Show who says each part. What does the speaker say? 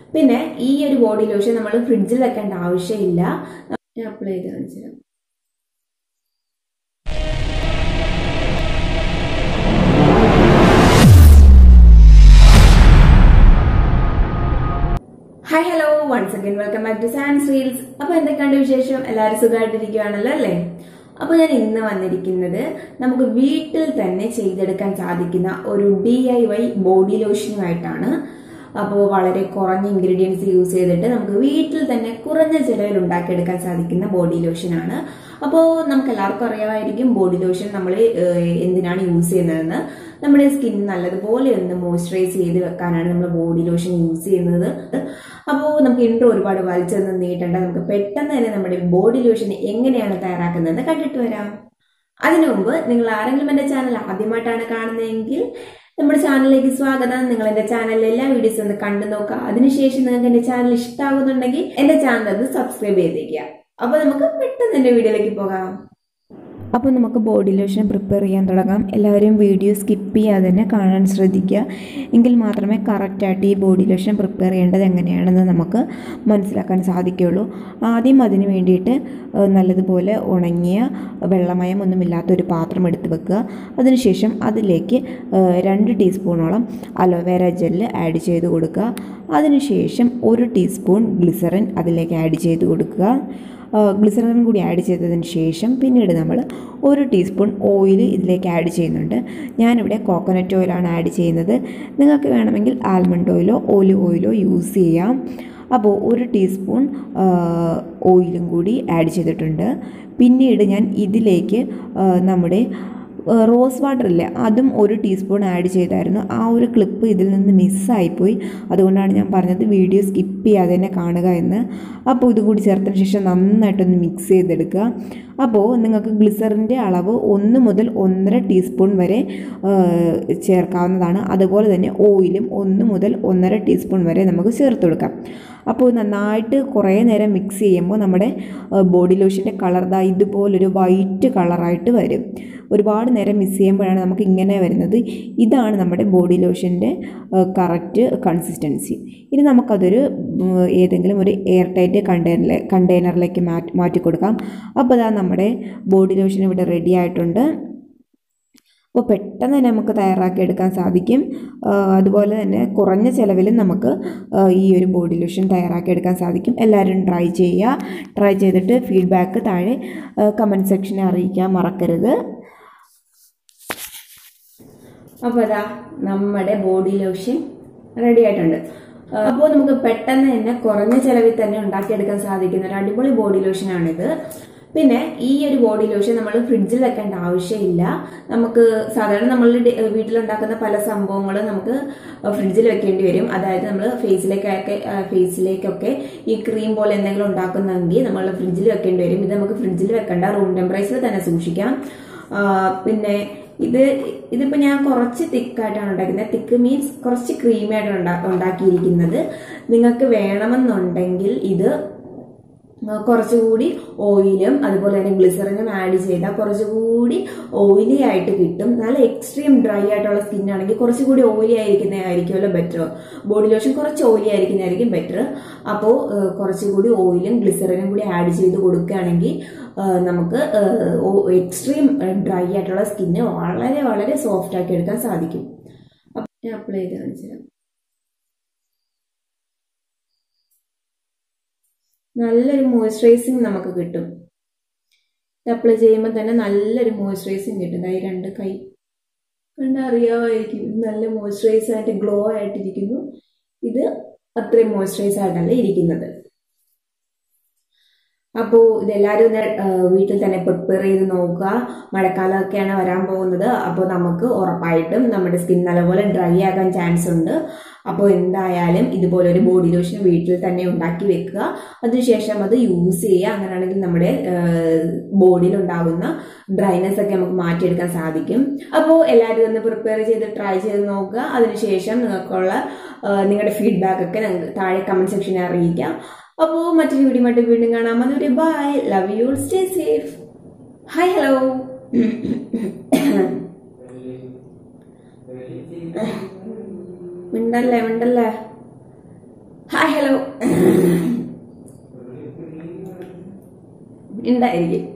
Speaker 1: പിന്നെ ഈ ഒരു ബോഡി ലോഷൻ നമ്മൾ ഫ്രിഡ്ജിൽ വെക്കേണ്ട ആവശ്യമില്ല ഞാൻ അപ്ലൈ ചെയ്ത് കാണിച്ചു തരാം hi hello once again welcome back to Sans reels അപ്പൊ എന്തൊക്കെയുണ്ട് വിശേഷം എല്ലാവരും സുഖമായിട്ടിരിക്കുകയാണല്ലോ അല്ലേ അപ്പൊ ഞാൻ ഇന്ന് വന്നിരിക്കുന്നത് നമുക്ക് വീട്ടിൽ തന്നെ ചെയ്തെടുക്കാൻ സാധിക്കുന്ന ഒരു ഡി ഐ വൈ ബോഡി ലോഷനുമായിട്ടാണ് അപ്പോൾ വളരെ കുറഞ്ഞ ഇൻഗ്രീഡിയൻസ് യൂസ് ചെയ്തിട്ട് നമുക്ക് വീട്ടിൽ തന്നെ കുറഞ്ഞ ചിലവിൽ ഉണ്ടാക്കിയെടുക്കാൻ സാധിക്കുന്ന ബോഡി ലോഷനാണ് അപ്പോൾ നമുക്ക് എല്ലാവർക്കും അറിയാമായിരിക്കും ബോഡി ലോഷൻ നമ്മൾ എന്തിനാണ് യൂസ് ചെയ്യുന്നതെന്ന് നമ്മുടെ സ്കിൻ നല്ലതുപോലെ ഒന്ന് മോയ്സ്ചറൈസ് ചെയ്ത് വെക്കാനാണ് നമ്മൾ ബോഡി ലോഷൻ യൂസ് ചെയ്യുന്നത് അപ്പോൾ നമുക്ക് ഇൻട്രോ ഒരുപാട് വലിച്ചൊന്ന് നീട്ടേണ്ട നമുക്ക് പെട്ടെന്ന് തന്നെ നമ്മുടെ ബോഡി ലോഷൻ എങ്ങനെയാണ് തയ്യാറാക്കുന്നത് കണ്ടിട്ട് വരാം അതിനു മുമ്പ് നിങ്ങൾ ആരെങ്കിലും എൻ്റെ ചാനൽ ആദ്യമായിട്ടാണ് കാണുന്നതെങ്കിൽ നമ്മുടെ ചാനലിലേക്ക് സ്വാഗതം നിങ്ങൾ എൻ്റെ ചാനലിലെ എല്ലാ വീഡിയോസും ഒന്ന് കണ്ടു നോക്കുക അതിനുശേഷം നിങ്ങൾക്ക് എൻ്റെ ചാനൽ ഇഷ്ടമാകുന്നുണ്ടെങ്കിൽ എൻ്റെ ചാനൽ ഒന്ന് സബ്സ്ക്രൈബ് ചെയ്തേക്കുക അപ്പോൾ നമുക്ക് പെട്ടെന്ന് എൻ്റെ വീഡിയോയിലേക്ക് പോകാം
Speaker 2: അപ്പോൾ നമുക്ക് ബോഡി ലോഷൻ പ്രിപ്പയർ ചെയ്യാൻ തുടങ്ങാം എല്ലാവരും വീഡിയോ സ്കിപ്പ് ചെയ്യാതെ തന്നെ കാണാൻ ശ്രദ്ധിക്കുക എങ്കിൽ മാത്രമേ കറക്റ്റായിട്ട് ഈ ബോഡി ലോഷൻ പ്രിപ്പയർ ചെയ്യേണ്ടത് എങ്ങനെയാണെന്ന് നമുക്ക് മനസ്സിലാക്കാൻ സാധിക്കുകയുള്ളൂ ആദ്യം അതിന് വേണ്ടിയിട്ട് ഏഹ്, നല്ലതുപോലെ ഉണങ്ങിയ വെള്ളമയം ഒന്നുമില്ലാത്തൊരു പാത്രം എടുത്ത് വെക്കുക അതിനുശേഷം അതിലേക്ക് ഏഹ്, രണ്ട് ടീസ്പൂണോളം അലോവേര ജെല്ല് ആഡ് ചെയ്ത് കൊടുക്കുക അതിനുശേഷം ഒരു ടീസ്പൂൺ ഗ്ലിസറിൻ അതിലേക്ക് ആഡ് ചെയ്ത് കൊടുക്കുക ഗ്ലിസറിൻ കൂടി ആഡ് ചെയ്തതിന് ശേഷം പിന്നീട് നമ്മൾ ഒരു ടീസ്പൂൺ ഓയിൽ ഇതിലേക്ക് ആഡ് ചെയ്യുന്നുണ്ട് ഞാനിവിടെ കോക്കനട്ട് ഓയിലാണ് ആഡ് ചെയ്യുന്നത് നിങ്ങൾക്ക് വേണമെങ്കിൽ ആൽമണ്ട് ഓയിലോ ഓലിവ് ഓയിലോ യൂസ് ചെയ്യാം അപ്പോൾ ഒരു ടീസ്പൂൺ ഓയിലും കൂടി ആഡ് ചെയ്തിട്ടുണ്ട് പിന്നീട് ഞാൻ ഇതിലേക്ക് ആ, നമ്മുടെ റോസ് വാട്ടർ ഇല്ലേ അതും ഒരു ടീസ്പൂൺ ആഡ് ചെയ്തായിരുന്നു ആ ഒരു ക്ലിപ്പ് ഇതിൽ നിന്ന് മിസ്സായിപ്പോയി അതുകൊണ്ടാണ് ഞാൻ പറഞ്ഞത് വീഡിയോ സ്കിപ്പ് ചെയ്യാതെ തന്നെ കാണുക എന്ന് അപ്പോൾ ഇത് കൂടി ചേർത്തതിന് ശേഷം നന്നായിട്ടൊന്ന് മിക്സ് ചെയ്തെടുക്കുക അപ്പോൾ നിങ്ങൾക്ക് ഗ്ലിസറിൻ്റെ അളവ് ഒന്ന് മുതൽ ഒന്നര ടീസ്പൂൺ വരെ ആ, ചേർക്കാവുന്നതാണ് അതുപോലെ തന്നെ ഓയിലും ഒന്ന് മുതൽ ഒന്നര ടീസ്പൂൺ വരെ നമുക്ക് ചേർത്ത് കൊടുക്കാം അപ്പോൾ നന്നായിട്ട് കുറേ നേരം മിക്സ് ചെയ്യുമ്പോൾ നമ്മുടെ ബോഡി ലോഷൻ്റെ കളർ ദാ ഇതുപോലൊരു വൈറ്റ് കളറായിട്ട് വരും ഒരുപാട് നേരം മിക്സ് ചെയ്യുമ്പോഴാണ് നമുക്ക് ഇങ്ങനെ വരുന്നത് ഇതാണ് നമ്മുടെ ബോഡി ലോഷൻ്റെ കറക്റ്റ് കൺസിസ്റ്റൻസി ഇനി നമുക്കതൊരു ഉം, ഏതെങ്കിലും ഒരു എയർ ടൈറ്റ് കണ്ടെയ്നറിലെ കണ്ടെയ്നറിലേക്ക് മാറ്റി മാറ്റി കൊടുക്കാം അപ്പോൾ അതാ നമ്മുടെ ബോഡി ലോഷൻ ഇവിടെ റെഡി ആയിട്ടുണ്ട് അപ്പോൾ പെട്ടെന്ന് തന്നെ നമുക്ക് തയ്യാറാക്കി എടുക്കാൻ സാധിക്കും ആ, അതുപോലെ തന്നെ കുറഞ്ഞ ചിലവിൽ നമുക്ക് ആ, ഈ ഒരു ബോഡി ലോഷൻ തയ്യാറാക്കി എടുക്കാൻ സാധിക്കും എല്ലാവരും ട്രൈ ചെയ്യുക ട്രൈ ചെയ്തിട്ട് ഫീഡ്ബാക്ക് താഴെ കമൻറ്റ് സെക്ഷനെ അറിയിക്കാൻ മറക്കരുത്
Speaker 1: അപ്പോൾ അതാ നമ്മുടെ ബോഡി ലോഷൻ റെഡി ആയിട്ടുണ്ട് അപ്പോൾ നമുക്ക് പെട്ടെന്ന് തന്നെ കുറഞ്ഞ ചെലവിൽ തന്നെ ഉണ്ടാക്കിയെടുക്കാൻ സാധിക്കുന്ന ഒരു അടിപൊളി ബോഡി ലോഷനാണിത് പിന്നെ ഈ ഒരു ബോഡി ലോഷൻ നമ്മൾ ഫ്രിഡ്ജിൽ വെക്കേണ്ട ആവശ്യമില്ല നമുക്ക് സാധാരണ നമ്മൾ വീട്ടിലുണ്ടാക്കുന്ന പല സംഭവങ്ങളും നമുക്ക് ഫ്രിഡ്ജിൽ വെക്കേണ്ടി വരും അതായത് നമ്മൾ ഫേസിലേക്കൊക്കെ ഫേസിലേക്കൊക്കെ ഈ ക്രീം പോലെ എന്തെങ്കിലും ഉണ്ടാക്കുന്നെങ്കിൽ നമ്മൾ ഫ്രിഡ്ജിൽ വെക്കേണ്ടി വരും ഇത് നമുക്ക് ഫ്രിഡ്ജിൽ വെക്കേണ്ട റൂം ടെമ്പറേച്ചറിൽ തന്നെ സൂക്ഷിക്കാം ആ, പിന്നെ ഇത് ഇതിപ്പോ ഞാൻ കുറച്ച് തിക്കായിട്ടാണ് ഉണ്ടാക്കുന്നത് തിക്ക് മീൻസ് കുറച്ച് ക്രീമി ആയിട്ടാണ് ഉണ്ടാ- ഉണ്ടാക്കിയിരിക്കുന്നത് നിങ്ങൾക്ക് വേണമെന്നുണ്ടെങ്കിൽ ഇത് ആ, കുറച്ചുകൂടി ഓയിലും അതുപോലെ തന്നെ ഗ്ലിസറിനും ആഡ് ചെയ്താൽ കുറച്ചുകൂടി ഓയിലി ആയിട്ട് കിട്ടും നല്ല എക്സ്ട്രീം ഡ്രൈ ആയിട്ടുള്ള സ്കിൻ ആണെങ്കിൽ കുറച്ചുകൂടി ഓയിലി ആയിരിക്കുന്നതായിരിക്കുമല്ലോ ബെറ്റർ ബോഡി ലോഷൻ കുറച്ച് ഓയിലി ആയിരിക്കുന്നതായിരിക്കും ബെറ്റർ അപ്പോൾ കുറച്ചുകൂടി ഓയിലും ഗ്ലിസറിനും കൂടി ആഡ് ചെയ്ത് കൊടുക്കുകയാണെങ്കിൽ ആ, നമുക്ക് എക്സ്ട്രീം ഡ്രൈ ആയിട്ടുള്ള സ്കിന്ന് വളരെ വളരെ സോഫ്റ്റ് ആക്കി എടുക്കാൻ സാധിക്കും അപ്പം ഞാൻ അപ്ലൈ ചെയ്ത് കാണിച്ചു തരാം നല്ലൊരു മോയ്സ്ചറൈസിങ് നമുക്ക് കിട്ടും അപ്ലൈ ചെയ്യുമ്പോൾ തന്നെ നല്ലൊരു മോയ്സ്ചറൈസിങ് കിട്ടും ദാ ഈ രണ്ട് കൈ കണ്ടാൽ അറിയാമായിരിക്കും ഇത് നല്ല മോയ്സ്ചറൈസ് ആയിട്ട് ഗ്ലോ ആയിട്ടിരിക്കുന്നു ഇത് അത്രയും മോയ്സ്ചറൈസ് ആയിട്ടല്ല ഇരിക്കുന്നത് അപ്പോൾ ഇതെല്ലാവരും ഒന്ന് ആ, വീട്ടിൽ തന്നെ പ്രിപ്പയർ ചെയ്ത് നോക്കുക മഴക്കാലമൊക്കെയാണ് വരാൻ പോകുന്നത് അപ്പോൾ നമുക്ക് ഉറപ്പായിട്ടും നമ്മുടെ സ്കിൻ നല്ലപോലെ ഡ്രൈ ആകാൻ ചാൻസ് ഉണ്ട് അപ്പോൾ എന്തായാലും ഇതുപോലെ ഒരു ബോഡി ലോഷൻ വീട്ടിൽ തന്നെ ഉണ്ടാക്കി വെക്കുക അതിനുശേഷം അത് യൂസ് ചെയ്യുക അങ്ങനെയാണെങ്കിൽ നമ്മുടെ ബോഡിയിൽ ഉണ്ടാകുന്ന ഡ്രൈനെസ് ഒക്കെ നമുക്ക് മാറ്റിയെടുക്കാൻ സാധിക്കും അപ്പോൾ എല്ലാവരും ഒന്ന് പ്രിപ്പയർ ചെയ്ത് ട്രൈ ചെയ്ത് നോക്കുക അതിനുശേഷം നിങ്ങൾക്കുള്ള ആ, നിങ്ങളുടെ ഫീഡ്ബാക്ക് ഒക്കെ നിങ്ങൾക്ക് താഴെ കമന്റ് സെക്ഷനിൽ അറിയിക്കാം അപ്പോൾ മറ്റൊരു വീഡിയോ ആയിട്ട് വീണ്ടും കാണാം അതുവരെ bye love you stay safe hi hello മിണ്ടല്ലേ മിണ്ടല്ലേ ഹായ് ഹലോ ഉണ്ടായിരിക്കും